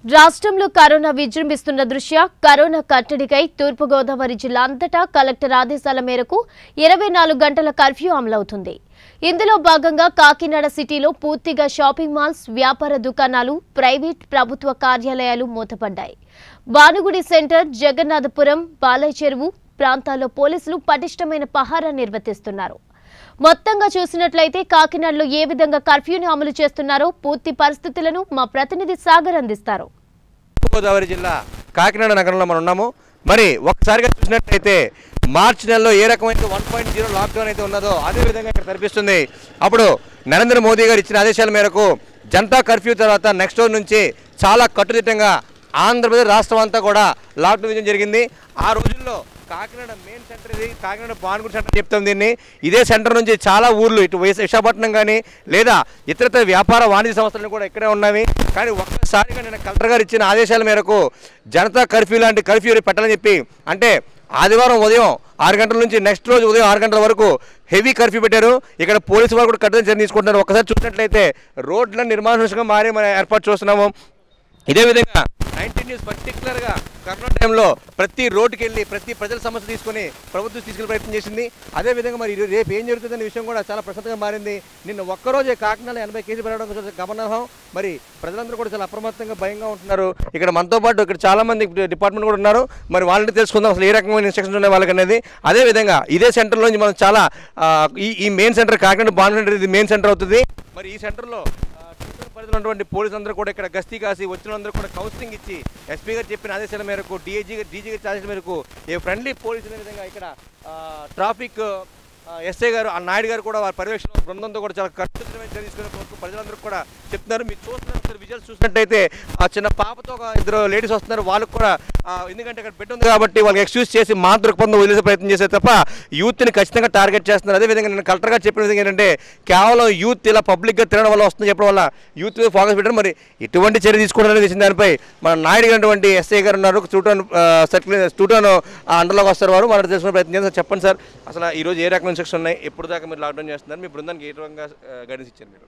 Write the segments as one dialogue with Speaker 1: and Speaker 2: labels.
Speaker 1: రాష్ట్రంలో కరోనా విజృంభిస్తున్న దృష్ట్యా కరోనా కట్టడికై తూర్పుగోదావరి జిల్లా అంతటా కలెక్టర్ ఆదేశాల మేరకు ఇరవై నాలుగు గంటల కర్ఫ్యూ అమలవుతుంది ఇందులో భాగంగా కాకినాడ సిటీలో పూర్తిగా షాపింగ్ మాల్స్ వ్యాపార దుకాణాలు ప్రైవేట్ ప్రభుత్వ కార్యాలయాలు మూతపడ్డాయి భానుగుడి సెంటర్ జగన్నాథపురం బాలయ్య చెరువు ప్రాంతాల్లో పోలీసులు పటిష్టమైన పహారా నిర్వర్తిస్తున్నారు మొత్తంగా చూసినట్లయితే కాకినాడలో ఏ విధంగా కర్ఫ్యూని అమలు చేస్తున్నారో పూర్తి పరిస్థితులను మా ప్రతినిధి సాగర్ అందిస్తారు
Speaker 2: గోదావరి జిల్లా కాకినాడ నగరంలో మనం ఉన్నాము మరి ఒక్కసారిగా చూసినట్లయితే మార్చి నెలలో ఏ రకమైన వన్ పాయింట్ జీరో లాక్డౌన్ అయితే ఉన్నదో అదే విధంగా ఇక్కడ కనిపిస్తుంది అప్పుడు నరేంద్ర మోదీ గారు ఇచ్చిన ఆదేశాల మేరకు జనతా కర్ఫ్యూ తర్వాత నెక్స్ట్ రోజు నుంచి చాలా కట్టుదిట్టంగా ఆంధ్రప్రదేశ్ రాష్ట్రం అంతా కూడా లాక్డౌన్ విజయం జరిగింది ఆ రోజుల్లో కాకినాడ మెయిన్ సెంటర్ ఇది కాకినాడ పాన్గుడి సెంటర్ చెప్తాం దీన్ని ఇదే సెంటర్ నుంచి చాలా ఊర్లు ఇటు వైఎస్ విశాఖపట్నం కానీ లేదా ఇతరత వ్యాపార వాణిజ్య సంస్థలు కూడా ఇక్కడే ఉన్నవి కానీ ఒక్కసారిగా నేను కలెక్టర్ గారు ఇచ్చిన ఆదేశాల మేరకు జనతా కర్ఫ్యూ లాంటి కర్ఫ్యూ పెట్టాలని చెప్పి అంటే ఆదివారం ఉదయం ఆరు గంటల నుంచి నెక్స్ట్ రోజు ఉదయం ఆరు గంటల వరకు హెవీ కర్ఫ్యూ పెట్టారు ఇక్కడ పోలీసు వారు కూడా కఠిన చర్య తీసుకుంటున్నారు ఒకసారి చూసినట్లయితే రోడ్ల నిర్మానుషంగా మారి మనం ఏర్పాటు చూస్తున్నాము ఇదే విధంగా నైన్టీన్ న్యూస్ పర్టికులర్గా కరోనా టైంలో ప్రతి రోడ్డుకి వెళ్ళి ప్రతి ప్రజల సమస్య తీసుకొని ప్రభుత్వం తీసుకెళ్లే ప్రయత్నం చేసింది అదే విధంగా మరి ఈరోజు రేపు ఏం జరుగుతుందనే విషయం కూడా చాలా ప్రశాంతంగా మారింది నిన్న ఒక్కరోజే కాకినాడ ఎనభై కేజీ పెరగడం కొంచెం గమనార్హం మరి ప్రజలందరూ కూడా చాలా అప్రమత్తంగా భయంగా ఉంటున్నారు ఇక్కడ మనతో పాటు ఇక్కడ చాలా మంది డిపార్ట్మెంట్ కూడా ఉన్నారు మరి వాళ్ళని తెలుసుకుందాం అసలు ఏ రకమైన ఇన్స్ట్రక్షన్స్ ఉన్నాయి వాళ్ళకి అనేది అదే విధంగా ఇదే సెంటర్లో నుంచి మనం చాలా ఆ, ఈ ఈ main centre Kakinada bond centre ఇది మెయిన్ సెంటర్ అవుతుంది మరి ఈ సెంటర్లో ఆ, చుట్టూ పరిధిలో ఉన్నటువంటి పోలీసులందరూ కూడా ఇక్కడ గస్తీ కాసి వచ్చిన అందరూ కూడా కౌన్సిలింగ్ ఇచ్చి ఎస్పీ గారు చెప్పిన ఆదేశాల మేరకు డిఐజీ గారు డీజీ గారి ఆదేశాల మేరకు ఏ ఫ్రెండ్లీ పోలీసు అనే విధంగా ఇక్కడ ఆ, ట్రాఫిక్ ఆ, ఎస్ఐ గారు ఆ నాయుడు గారు కూడా వారి పర్యవేక్షణ బృందంతో కూడా చాలా ఖచ్చితమైన చర్య తీసుకునే ప్రభుత్వం ప్రజలందరూ కూడా చెప్తున్నారు మీరు చూస్తున్నారు ఒకసారి విజువల్స్ చూసినట్టయితే ఆ చిన్న పాపతో ఒక ఇద్దరు లేడీస్ వస్తున్నారు వాళ్ళకు కూడా ఆ, ఎందుకంటే ఇక్కడ పెట్టి ఉంది కాబట్టి వాళ్ళకి ఎక్స్క్యూజ్ చేసి మా దృక్పథం వదిలేసే ప్రయత్నం చేసే తప్ప యూత్ని ఖచ్చితంగా టార్గెట్ చేస్తున్నారు అదేవిధంగా నేను కలెక్టర్ గారు చెప్పిన విధంగా ఏంటంటే కేవలం యూత్ ఇలా పబ్లిక్గా తిరగడం వల్ల వస్తుంది చెప్పడం వల్ల యూత్ మీద ఫోకస్ పెట్టారు మరి ఎటువంటి చర్య తీసుకోవడం చేసిన దానిపై మన నాయుడు గారు ఎస్ఐ గారు ఉన్నారు స్టూటన్ సర్కిల్ స్టూటన్ అండర్లోకి వస్తారు వారు మనం తెలుసుకునే ప్రయత్నం చేస్తారు చెప్పండి సార్ అసలు ఈ రోజు ఏ రకమైన ఇన్స్ట్రక్షన్ ఉన్నాయి ఎప్పుడు దాకా మీరు లాక్డౌన్ చేస్తున్నారు మీ బృందానికి ఏ రకంగా గైడెన్స్ ఇచ్చారు మీరు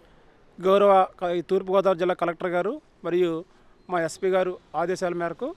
Speaker 3: గౌరవ క- ఈ తూర్పుగోదావరి జిల్లా కలెక్టర్ గారు మరియు మా ఎస్పీ గారు ఆదేశాల మేరకు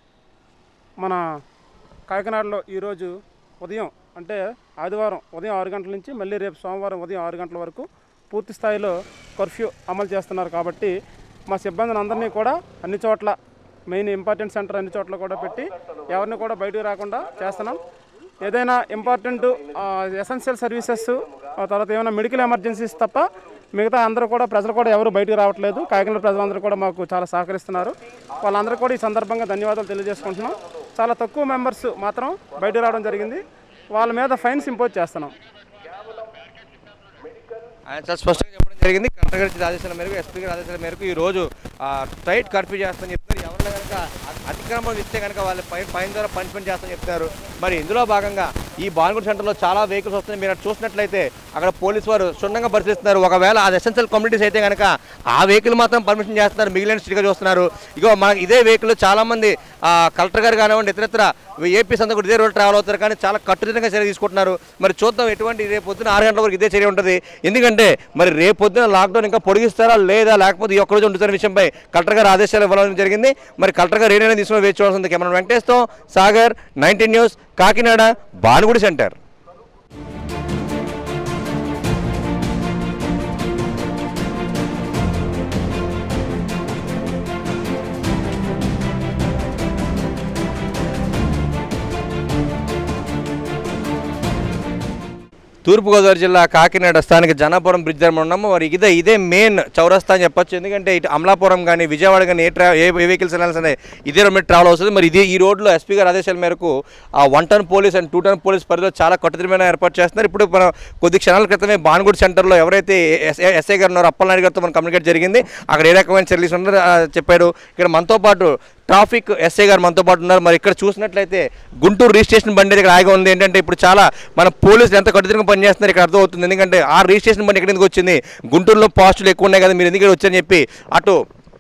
Speaker 3: మన కాకినాడలో ఈరోజు ఉదయం అంటే ఆదివారం ఉదయం ఆరు గంటల నుంచి మళ్ళీ రేపు సోమవారం ఉదయం ఆరు గంటల వరకు పూర్తి స్థాయిలో కర్ఫ్యూ అమలు చేస్తున్నారు కాబట్టి మా సిబ్బందిని అందరినీ కూడా అన్ని చోట్ల మెయిన్ ఇంపార్టెంట్ సెంటర్ అన్ని చోట్ల కూడా పెట్టి ఎవరిని కూడా బయటకు రాకుండా చేస్తున్నాం ఏదైనా ఇంపార్టెంట్ ఎసెన్షియల్ సర్వీసెస్ ఆ తర్వాత ఏమైనా మెడికల్ ఎమర్జెన్సీస్ తప్ప మిగతా అందరూ కూడా ప్రజలు కూడా ఎవరు బయటకు రావట్లేదు కాకినాడ ప్రజలందరూ కూడా మాకు చాలా సహకరిస్తున్నారు వాళ్ళందరూ కూడా ఈ సందర్భంగా ధన్యవాదాలు తెలియజేసుకుంటున్నాం చాలా తక్కువ మెంబర్స్ మాత్రం బయటకు రావడం జరిగింది వాళ్ళ మీద ఫైన్స్ ఇంపోజ్ చేస్తున్నాం
Speaker 2: ఆయన చాలా స్పష్టంగా చెప్పడం జరిగింది కలెక్టర్ గారి ఇచ్చిన ఆదేశాల మేరకు ఎస్పీ గారి ఆదేశాల మేరకు ఈ రోజు ఆ, టైట్ కర్ఫ్యూ చేస్తామని చెప్తారు ఎవరైనా కనుక అతిక్రమం ఇస్తే కనుక వాళ్ళ ఫైన్ ఫైన్ ద్వారా పనిష్మెంట్ చేస్తామని చెప్తారు మరి ఇందులో భాగంగా ఈ బాన్గుడి సెంటర్లో చాలా వెహికల్స్ వస్తున్నాయి మీరు అటు చూసినట్లయితే అక్కడ పోలీసు వారు క్షుణ్ణంగా పరిశీలిస్తున్నారు ఒకవేళ అది ఎసెన్షియల్ కమ్యూనిటీస్ అయితే కనుక ఆ వెహికల్ మాత్రం పర్మిషన్ చేస్తున్నారు మిగిలిన స్ట్రిక్గా చూస్తున్నారు ఇగో మన ఇదే వెహికల్ చాలా మంది ఆ, కలెక్టర్ గారు కానివ్వండి ఇతరత్ర ఏపీ అంతా కూడా ఇదే రోడ్ ట్రావెల్ అవుతారు కానీ చాలా కట్టుదిట్టంగా చర్య తీసుకుంటున్నారు మరి చూద్దాం ఎటువంటి రేపు పొద్దున ఆరు గంటల వరకు ఇదే చర్య ఉంటుంది ఎందుకంటే మరి రేపు పొద్దున లాక్డౌన్ ఇంకా పొడిగిస్తారా లేదా లేకపోతే ఈ ఒక్కరోజు ఉంటుందనే విషయంపై కలెక్టర్ గారు ఆదేశాలు ఇవ్వడం జరిగింది మరి కలెక్టర్ గారు ఏదైనా తీసుకుని వేచి చూడాల్సింది కెమెరా వెంకటేష్తో Sagar nineteen news Kakinada Bhanugudi centre Thurpu Godavari జిల్లా కాకినాడ స్థానిక జనాపురం బ్రిడ్జ్ దగ్గర మనం ఉన్నాము మరి ఇదే ఇదే మెయిన్ చౌరస్తా అని చెప్పొచ్చు ఎందుకంటే ఇటు అమలాపురం కానీ విజయవాడ కానీ ఏ ట్రా ఏ వెహికల్స్ వెళ్ళాల్సి సరే ఇదే రోడ్ మీద ట్రావెల్ అవుతుంది మరి ఇది ఈ రోడ్లో ఎస్పీ గారి ఆదేశాల మేరకు ఆ one town police and two town police పరిధిలో చాలా కట్టుదిట్టమైన ఏర్పాటు చేస్తున్నారు ఇప్పుడు మనం కొద్ది క్షణాల క్రితమే బాన్గుడి సెంటర్లో ఎవరైతే ఎస్ఐ ఎస్ఐ గారు ఉన్నారో అప్పలనాయుడు గారితో మనం కమ్యూనికేట్ జరిగింది అక్కడ ఏ రకమైన చర్యలు ఉన్నారో ఆ, చెప్పాడు ఇక్కడ మనతో పాటు ట్రాఫిక్ ఎస్ఐ గారు మనతో పాటు ఉన్నారు మరి ఇక్కడ చూసినట్లయితే గుంటూరు రిజిస్ట్రేషన్ బండి ఇక్కడ ఆగి ఉంది ఏంటంటే ఇప్పుడు చాలా మన పోలీసులు ఎంత కట్టుదిట్టంగా పనిచేస్తున్నారు ఇక్కడ అర్థమవుతుంది ఎందుకంటే ఆ రిజిస్ట్రేషన్ బండి ఇక్కడ ఎందుకు వచ్చింది గుంటూరులో పాస్టులు ఎక్కువ ఉన్నాయి కదా మీరు ఎందుకు ఇక్కడ వచ్చారని చెప్పి అటు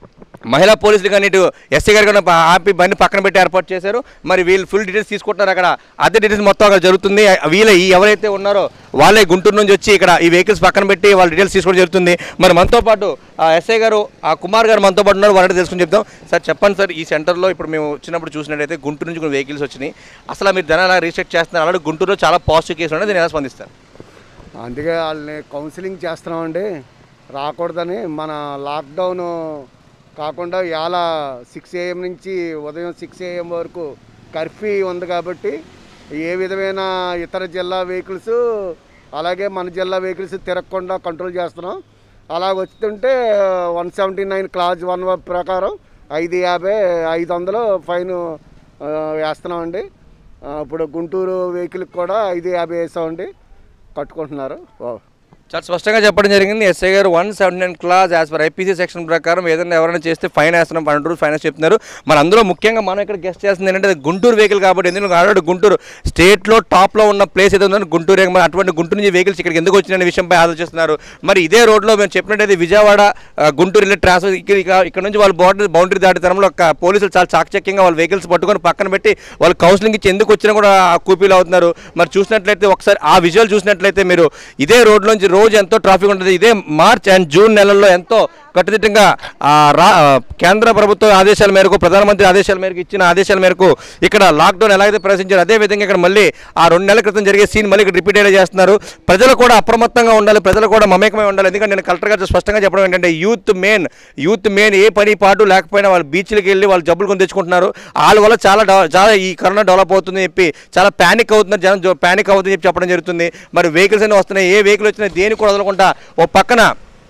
Speaker 2: మహిళా పోలీసులు కానీ ఇటు ఎస్ఐ గారు కానీ ఆపి బండి పక్కన పెట్టి ఏర్పాటు చేశారు మరి వీళ్ళు ఫుల్ డీటెయిల్స్ తీసుకుంటున్నారు అక్కడ అదే డీటెయిల్స్ మొత్తం అక్కడ జరుగుతుంది వీళ్ళ ఈ ఎవరైతే ఉన్నారో వాళ్ళే గుంటూరు నుంచి వచ్చి ఇక్కడ ఈ వెహికల్స్ పక్కన పెట్టి వాళ్ళ డీటెయిల్స్ తీసుకోవడం జరుగుతుంది మరి మనతో పాటు ఆ ఎస్ఐ గారు ఆ కుమార్ గారు మనతో పాటు ఉన్నారు వాళ్ళని తెలుసుకుని చెప్తాం సార్ చెప్పండి సార్ ఈ సెంటర్లో ఇప్పుడు మేము వచ్చినప్పుడు చూసినట్టయితే గుంటూరు నుంచి కొన్ని వెహికల్స్ వచ్చినాయి అసలు మీరు జనాలు రీసెట్ చేస్తున్నారు అలాగే గుంటూరులో చాలా పాజిటివ్ కేసులు ఉన్నాయి దీన్ని ఎలా స్పందిస్తారు
Speaker 4: అందుకే వాళ్ళని కౌన్సిలింగ్ చేస్తున్నామండి రాకూడదని మన లాక్డౌన్ కాకుండా ఇవాళ సిక్స్ ఏఎం నుంచి ఉదయం సిక్స్ ఏఎం వరకు కర్ఫ్యూ ఉంది కాబట్టి ఏ విధమైన ఇతర జిల్లా వెహికల్స్ అలాగే మన జిల్లా వెహికల్స్ తిరగకుండా కంట్రోల్ చేస్తున్నాం అలా వస్తుంటే one seventy nine clause one ప్రకారం ఐదు యాభై ఐదు వందలు ఫైన్ ఆ, వేస్తున్నామండి ఆ, ఇప్పుడు గుంటూరు వెహికల్కి కూడా ఐదు యాభై వేసామండి కట్టుకుంటున్నారు ఓ.
Speaker 2: చాలా స్పష్టంగా చెప్పడం జరిగింది ఎస్ఐ గారు one seventy nine class as per IPC section ప్రకారం ఏదైనా ఎవరైనా చేస్తే ఫైన్ వేస్తున్నాం పన్నెండు రూపాయలు ఫైన్ చెప్తున్నారు మరి అందులో ముఖ్యంగా మనం ఇక్కడ గెస్ట్ చేస్తుంది ఏంటంటే అది గుంటూరు వెహికల్ కాబట్టి ఎందుకంటే ఆల్రెడీ గుంటూరు స్టేట్లో టాప్లో ఉన్న ప్లేస్ ఏదో ఉందో గుంటూరు మరి అటువంటి గుంటూరు నుంచి వెహికల్స్ ఇక్కడికి ఎందుకు వచ్చిన విషయంపై ఆలోచిస్తున్నారు మరి ఇదే రోడ్లో మేము చెప్పినట్టయితే విజయవాడ ఆ, గుంటూరు వెళ్ళే ట్రాన్స్ఫర్ ఇక్కడ ఇక- ఇక్కడ నుంచి వాళ్ళు బౌండరీ బౌండరీ దాటి తరంలో ఒక పోలీసులు చాలా చాకచక్యంగా వాళ్ళ వెహికల్స్ పట్టుకొని పక్కన పెట్టి వాళ్ళు కౌన్సిలింగ్ ఇచ్చి ఎందుకు వచ్చినా కూడా ఆ కూపీలు అవుతున్నారు మరి చూసినట్లయితే ఒకసారి ఆ విజువల్ చూసినట్లయితే మీరు ఇదే రోడ్లోంచి రోజు ఎంతో ట్రాఫిక్ ఉంటుంది ఇదే మార్చ్ అండ్ జూన్ నెలల్లో ఎంతో కట్టుదిట్టంగా ఆ, రా ఆ, కేంద్ర ప్రభుత్వ ఆదేశాల మేరకు ప్రధానమంత్రి ఆదేశాల మేరకు ఇచ్చిన ఆదేశాల మేరకు ఇక్కడ లాక్డౌన్ ఎలాగైతే ప్రవేశించారు అదే విధంగా ఇక్కడ మళ్ళీ ఆ రెండు నెలల క్రితం జరిగే సీన్ మళ్ళీ ఇక్కడ రిపీట్ అయ్యే చేస్తున్నారు ప్రజలు కూడా అప్రమత్తంగా ఉండాలి ప్రజలు కూడా మమేకమై ఉండాలి ఎందుకంటే నేను కలెక్టర్ గారు స్పష్టంగా చెప్పడం ఏంటంటే యూత్ మెయిన్ యూత్ మెయిన్ ఏ పని పాటు లేకపోయినా వాళ్ళు బీచ్లకు వెళ్ళి వాళ్ళు జబ్బులు కొని తెచ్చుకుంటున్నారు వాళ్ళ వల్ల చాలా డెవ- చాలా ఈ కరోనా డెవలప్ అవుతుందని చెప్పి చాలా ప్యానిక్ అవుతున్నారు జనం ప్యానిక్ అవుతుందని చెప్పి చెప్పడం జరుగుతుంది మరి వెహికల్స్ అన్ని వస్తున్నాయి ఏ వెహికల్ వచ్చినా దేని కూడా వదలకుండా ఓ పక్కన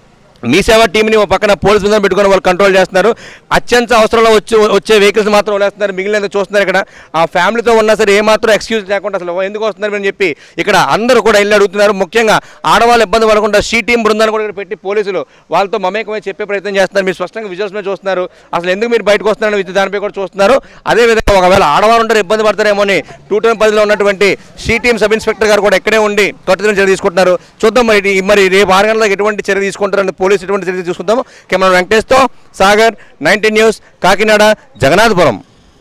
Speaker 2: మీ సేవా టీంని ఓ పక్కన పోలీస్ బృందం పెట్టుకొని వాళ్ళు కంట్రోల్ చేస్తున్నారు అత్యంత అవసరంలో వచ్చి వచ్చే వెహికల్స్ మాత్రం వదిలేస్తున్నారు మిగిలిన చూస్తున్నారు ఇక్కడ ఆ ఫ్యామిలీతో ఉన్నా సరే ఏమాత్రం ఎక్స్క్యూజ్ లేకుండా అసలు ఎందుకు వస్తున్నారు అని చెప్పి ఇక్కడ అందరూ కూడా వెళ్ళి అడుగుతున్నారు ముఖ్యంగా ఆడవాళ్ళు ఇబ్బంది పడకుండా షీ టీం బృందాన్ని కూడా ఇక్కడ పెట్టి పోలీసులు వాళ్ళతో మమేకమై చెప్పే ప్రయత్నం చేస్తున్నారు మీరు స్పష్టంగా విజువల్స్ మీద చూస్తున్నారు అసలు ఎందుకు మీరు బయటకు వస్తున్నారని దానిపై కూడా చూస్తున్నారు అదేవిధంగా ఒకవేళ ఆడవాళ్ళు ఉంటారు ఇబ్బంది పడతారేమో అని టూ టౌన్ పరిధిలో ఉన్నటువంటి షీ టీం సబ్ ఇన్స్పెక్టర్ గారు కూడా ఇక్కడే ఉండి కట్టుదిన చర్య తీసుకుంటున్నారు చూద్దాం మరి ఇది- మరి రేపు ఆరు గంటలకు ఎటువంటి చర్య తీసుకుంటారని పోలీసు ఎటువంటి చర్య తీసుకుంటాము కెమెరా వెంకటేష్తో సాగర్ నైన్టీన్ న్యూస్ కాకినాడ జగన్నాథపురం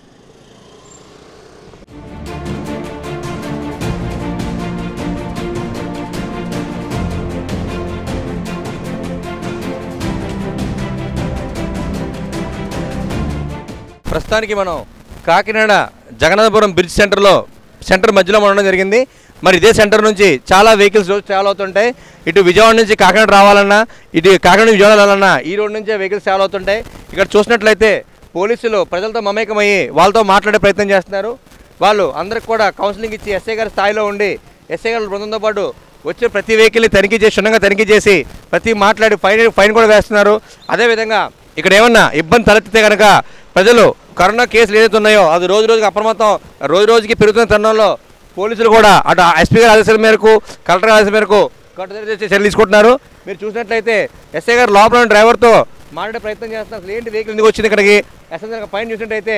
Speaker 2: ప్రస్తుతానికి మనం కాకినాడ జగన్నాథపురం బ్రిడ్జ్ సెంటర్లో సెంటర్ మధ్యలో మనం ఉండడం జరిగింది మరి ఇదే సెంటర్ నుంచి చాలా వెహికల్స్ రోజు ట్రావెల్ అవుతుంటాయి ఇటు విజయవాడ నుంచి కాకినాడ రావాలన్నా ఇటు కాకినాడ నుంచి విజయవాడ వెళ్ళాలన్నా ఈ రోడ్ నుంచే వెహికల్స్ ట్రావెల్ అవుతుంటాయి ఇక్కడ చూసినట్లయితే పోలీసులు ప్రజలతో మమేకమయ్యి వాళ్ళతో మాట్లాడే ప్రయత్నం చేస్తున్నారు వాళ్ళు అందరికి కూడా కౌన్సిలింగ్ ఇచ్చి ఎస్ఐ గారి స్థాయిలో ఉండి ఎస్ఐ గారి బృందంతో పాటు వచ్చే ప్రతి వెహికల్ని తనిఖీ చేసి క్షుణ్ణంగా తనిఖీ చేసి ప్రతి మాట్లాడి ఫైన్ ఫైన్ కూడా వేస్తున్నారు అదేవిధంగా ఇక్కడ ఏమన్నా ఇబ్బంది తలెత్తితే కనుక ప్రజలు కరోనా కేసులు ఏదైతే ఉన్నాయో అది రోజు రోజుకి అప్రమత్తం రోజు రోజుకి పెరుగుతున్న తరుణంలో పోలీసులు కూడా అటు ఎస్పీ గారి ఆదేశాల మేరకు కలెక్టర్ గారి ఆదేశాల మేరకు కట్టుదిట్ట చేసే చర్యలు తీసుకుంటున్నారు మీరు చూసినట్లయితే ఎస్ఐ గారు లోపల ఉన్న డ్రైవర్తో మాట్లాడే ప్రయత్నం చేస్తున్నారు అసలు ఏంటి వెహికల్ ఎందుకు వచ్చింది ఇక్కడికి ఎస్ఐ పైన చూసినట్టయితే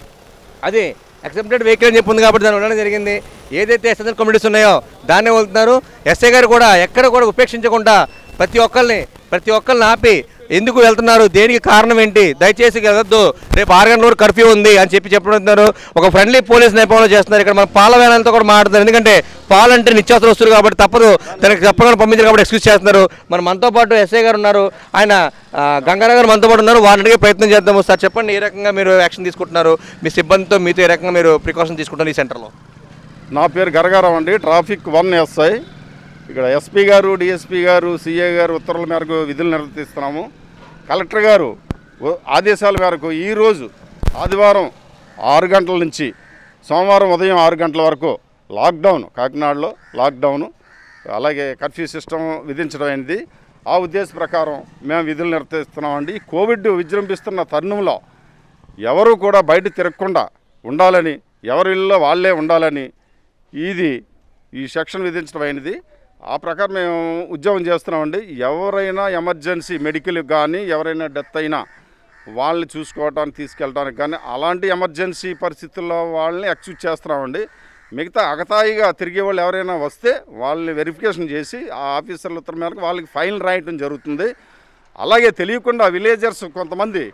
Speaker 2: అది అక్సెప్టెడ్ వెహికల్ అని చెప్పి ఉంది కాబట్టి దాన్ని ఉండడం జరిగింది ఏదైతే ఎస్ఎస్ఎల్ కమిటీస్ ఉన్నాయో దాన్నే వెళ్తున్నారు ఎస్ఐ గారు కూడా ఎక్కడ కూడా ఉపేక్షించకుండా ప్రతి ఒక్కరిని ప్రతి ఒక్కరిని ఆపి ఎందుకు వెళ్తున్నారు దేనికి కారణం ఏంటి దయచేసి వెళ్ళొద్దు రేపు ఆరు గంటల వరకు కర్ఫ్యూ ఉంది అని చెప్పి చెప్తున్నారు ఒక ఫ్రెండ్లీ పోలీస్ నేపథ్యంలో చేస్తున్నారు ఇక్కడ మన పాల వేలంతో కూడా మాట్లాడుతున్నారు ఎందుకంటే పాలు అంటే నిత్యావసర వస్తువులు కాబట్టి తప్పదు తనకి చెప్పకుండా పంపించారు కాబట్టి ఎక్స్క్యూజ్ చేస్తున్నారు మరి మనతో పాటు ఎస్ఐ గారు ఉన్నారు ఆయన ఆ, గంగారావు గారు మనతో పాటు ఉన్నారు వారిని అడిగే ప్రయత్నం చేద్దాము సార్ చెప్పండి ఏ రకంగా మీరు యాక్షన్ తీసుకుంటున్నారు మీ సిబ్బందితో మీతో ఏ రకంగా మీరు ప్రికాషన్ తీసుకుంటున్నారు ఈ సెంటర్లో
Speaker 5: నా పేరు గరగారావు అండి ట్రాఫిక్ వన్ ఎస్ఐ ఇక్కడ ఎస్పీ గారు డిఎస్పీ గారు సిఏ గారు ఉత్తర్వుల మేరకు విధులు నిర్వర్తిస్తున్నాము కలెక్టర్ గారు ఓ- ఆదేశాల మేరకు ఈరోజు ఆదివారం ఆరు గంటల నుంచి సోమవారం ఉదయం ఆరు గంటల వరకు లాక్డౌన్ కాకినాడలో లాక్డౌన్ అలాగే కర్ఫ్యూ సిస్టమ్ విధించడం అయింది ఆ ఉద్దేశ ప్రకారం మేము విధులు నిర్వర్తిస్తున్నామండి ఈ కోవిడ్ విజృంభిస్తున్న తరుణంలో ఎవరు కూడా బయట తిరగకుండా ఉండాలని ఎవరి ఇళ్ళలో వాళ్ళే ఉండాలని ఇది ఈ సెక్షన్ విధించడం అయినది ఆ ప్రకారం మేము ఉద్యోగం చేస్తున్నామండి ఎవరైనా ఎమర్జెన్సీ మెడికల్ కానీ ఎవరైనా డెత్ అయినా వాళ్ళని చూసుకోవడానికి తీసుకెళ్ళడానికి కానీ అలాంటి ఎమర్జెన్సీ పరిస్థితుల్లో వాళ్ళని ఎక్స్క్యూజ్ చేస్తున్నామండి మిగతా అగతాయిగా తిరిగే వాళ్ళు ఎవరైనా వస్తే వాళ్ళని వెరిఫికేషన్ చేసి ఆ ఆఫీసర్ల ఉత్తరం మేరకు వాళ్ళకి ఫైన్ రాయటం జరుగుతుంది అలాగే తెలియకుండా విలేజర్స్ కొంతమంది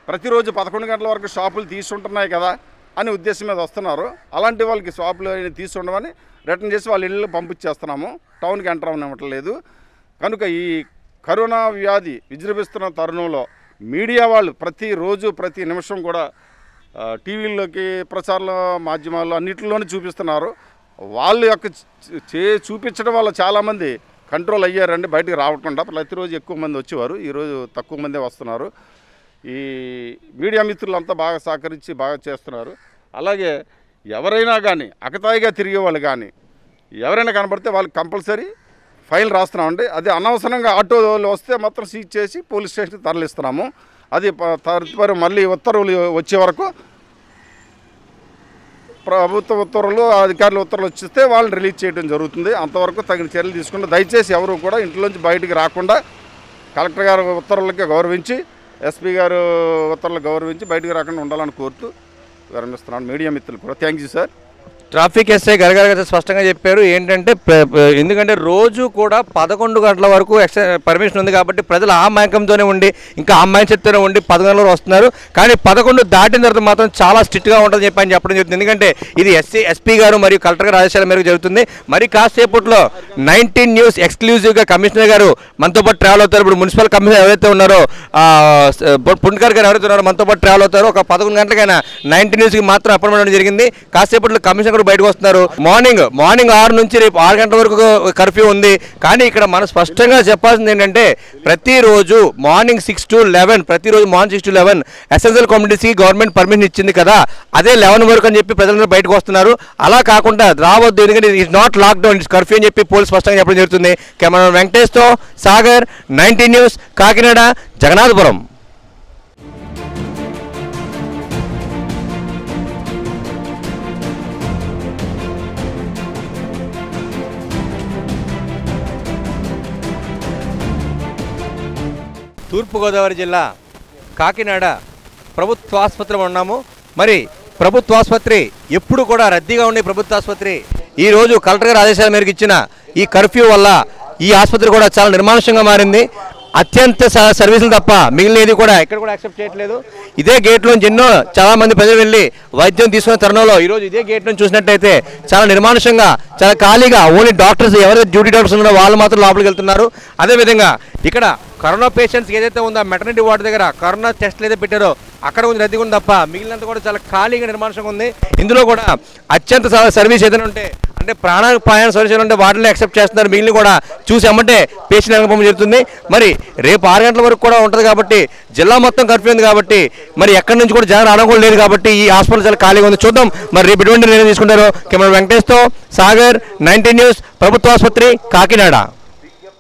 Speaker 5: ప్రతిరోజు పదకొండు గంటల వరకు షాపులు తీసుంటున్నాయి కదా అని ఉద్దేశం మీద వస్తున్నారు అలాంటి వాళ్ళకి షాపులు తీసుండమని రిటర్న్ చేసి వాళ్ళ ఇళ్ళు పంపించేస్తున్నాము టౌన్కి ఎంటర్ అవ్వనివ్వట్లేదు కనుక ఈ కరోనా వ్యాధి విజృంభిస్తున్న తరుణంలో మీడియా వాళ్ళు ప్రతిరోజు ప్రతి నిమిషం కూడా ఆ, టీవీల్లోకి ప్రచార మాధ్యమాల్లో అన్నింటిలోనే చూపిస్తున్నారు వాళ్ళ యొక్క చ- చే చూపించడం వల్ల చాలామంది కంట్రోల్ అయ్యారండి బయటికి రావకుండా ప్రతిరోజు ఎక్కువ మంది వచ్చేవారు ఈరోజు తక్కువ మందే వస్తున్నారు ఈ మీడియా మిత్రులంతా బాగా సహకరించి బాగా చేస్తున్నారు అలాగే ఎవరైనా కానీ అకతాయిగా తిరిగే వాళ్ళు కానీ ఎవరైనా కనబడితే వాళ్ళకి కంపల్సరీ ఫైల్ రాస్తున్నామండి అది అనవసరంగా ఆటోలో వస్తే మాత్రం సీజ్ చేసి పోలీస్ స్టేషన్కి తరలిస్తున్నాము అది ప- తదుపరి మళ్ళీ ఉత్తర్వులు వచ్చే వరకు ప్రభుత్వ ఉత్తర్వులు అధికారుల ఉత్తర్వులు వచ్చిస్తే వాళ్ళని రిలీజ్ చేయడం జరుగుతుంది అంతవరకు తగిన చర్యలు తీసుకుంటే దయచేసి ఎవరు కూడా ఇంట్లోంచి బయటికి రాకుండా కలెక్టర్ గారు ఉత్తర్వులకి గౌరవించి ఎస్పీ గారు ఉత్తర్వులు గౌరవించి బయటికి రాకుండా ఉండాలని కోరుతూ విరమిస్తున్నాను మీడియా మిత్రులు కూడా thank you sir
Speaker 2: traffic SI Garagara గారు స్పష్టంగా చెప్పారు ఏంటంటే ప్ర- ప్ర- ఎందుకంటే రోజు కూడా పదకొండు గంటల వరకు ఎక్స పర్మిషన్ ఉంది కాబట్టి ప్రజలు ఆ మైకంతోనే ఉండి ఇంకా ఆ మైండ్ సెట్తోనే ఉండి పదకొండు వరకు వస్తున్నారు కానీ పదకొండు దాటిన తర్వాత మాత్రం చాలా స్ట్రిక్ట్గా ఉంటుందని చెప్పి ఆయన చెప్పడం జరుగుతుంది ఎందుకంటే ఇది ఎస్సీ ఎస్పీ గారు మరియు కలెక్టర్ గారు ఆదేశాల మేరకు జరుగుతుంది మరి కాసేపట్లో నైన్టీన్ న్యూస్ ఎక్స్క్లూజివ్గా కమిషనర్ గారు మనతో పాటు ట్రావెల్ అవుతారు ఇప్పుడు మున్సిపల్ కమిషనర్ ఎవరైతే ఉన్నారో ఆ, స- బొ- పుండ్కర్ గారు ఎవరైతే ఉన్నారో మనతో పాటు ట్రావెల్ అవుతారో ఒక పదకొండు గంటలకైనా నైన్టీన్ న్యూస్కి మాత్రం అపాయింట్మెంట్ అవ్వడం జరిగింది కాసేపట్లో కమిషనర్ కూడా బయటకు వస్తున్నారు మార్నింగ్ మార్నింగ్ ఆరు నుంచి రేపు ఆరు గంటల వరకు కర్ఫ్యూ ఉంది కానీ ఇక్కడ మనం స్పష్టంగా చెప్పాల్సింది ఏంటంటే ప్రతిరోజు మార్నింగ్ సిక్స్ టు లెవెన్ ప్రతిరోజు morning six to eleven SSL కమ్యూనిటీస్కి గవర్నమెంట్ పర్మిషన్ ఇచ్చింది కదా అదే లెవెన్ వరకు అని చెప్పి ప్రజలందరూ బయటకు వస్తున్నారు అలా కాకుండా రావద్దు ఎందుకంటే it's not lockdown it's curfew అని చెప్పి పోలీసు స్పష్టంగా చెప్పడం జరుగుతుంది కెమెరా వెంకటేష్తో సాగర్ నైన్టీన్ న్యూస్ కాకినాడ జగన్నాథపురం తూర్పుగోదావరి జిల్లా కాకినాడ ప్రభుత్వ ఆసుపత్రిలో ఉన్నాము మరి ప్రభుత్వ ఆసుపత్రి ఎప్పుడు కూడా రద్దీగా ఉండే ప్రభుత్వ ఆసుపత్రి ఈరోజు కలెక్టర్ గారి ఆదేశాల మేరకు ఇచ్చిన ఈ కర్ఫ్యూ వల్ల ఈ ఆసుపత్రి కూడా చాలా నిర్మానుష్యంగా మారింది అత్యంత స- సర్వీసులు తప్ప మిగిలినది కూడా ఎక్కడ కూడా యాక్సెప్ట్ చేయట్లేదు ఇదే గేట్లోంచి ఎన్నో చాలా మంది ప్రజలు వెళ్ళి వైద్యం తీసుకునే తరుణంలో ఈరోజు ఇదే గేట్ నుంచి చూసినట్టయితే చాలా నిర్మానుష్యంగా చాలా ఖాళీగా ఓన్లీ డాక్టర్స్ ఎవరైతే డ్యూటీ డాక్టర్స్ ఉన్నారో వాళ్ళు మాత్రం లోపలికి వెళ్తున్నారు అదేవిధంగా ఇక్కడ కరోనా పేషెంట్స్ ఏదైతే ఉందో మెటర్నిటీ వార్డు దగ్గర కరోనా టెస్ట్లు ఏదైతే పెట్టారో అక్కడ కొంచెం రద్దీగా ఉంది తప్ప మిగిలినంత కూడా చాలా ఖాళీగా నిర్మానుషంగా ఉంది ఇందులో కూడా అత్యంత స- సర్వీస్ ఏదైనా ఉంటే అంటే ప్రాణాపాయన సర్వీస్ ఉంటే వాటిని యాక్సెప్ట్ చేస్తున్నారు మిగిలిన కూడా చూసి అమ్మంటే పేషెంట్ అనుభవం జరుగుతుంది మరి రేపు ఆరు గంటల వరకు కూడా ఉంటుంది కాబట్టి జిల్లా మొత్తం కర్ఫ్యూ ఉంది కాబట్టి మరి ఎక్కడి నుంచి కూడా జనం రావడం కూడా లేదు కాబట్టి ఈ హాస్పిటల్ చాలా ఖాళీగా ఉంది చూద్దాం మరి రేపు ఎటువంటి నిర్ణయం తీసుకుంటారో కెమెరా వెంకటేష్తో సాగర్ నైన్టీన్ న్యూస్ ప్రభుత్వ ఆసుపత్రి కాకినాడ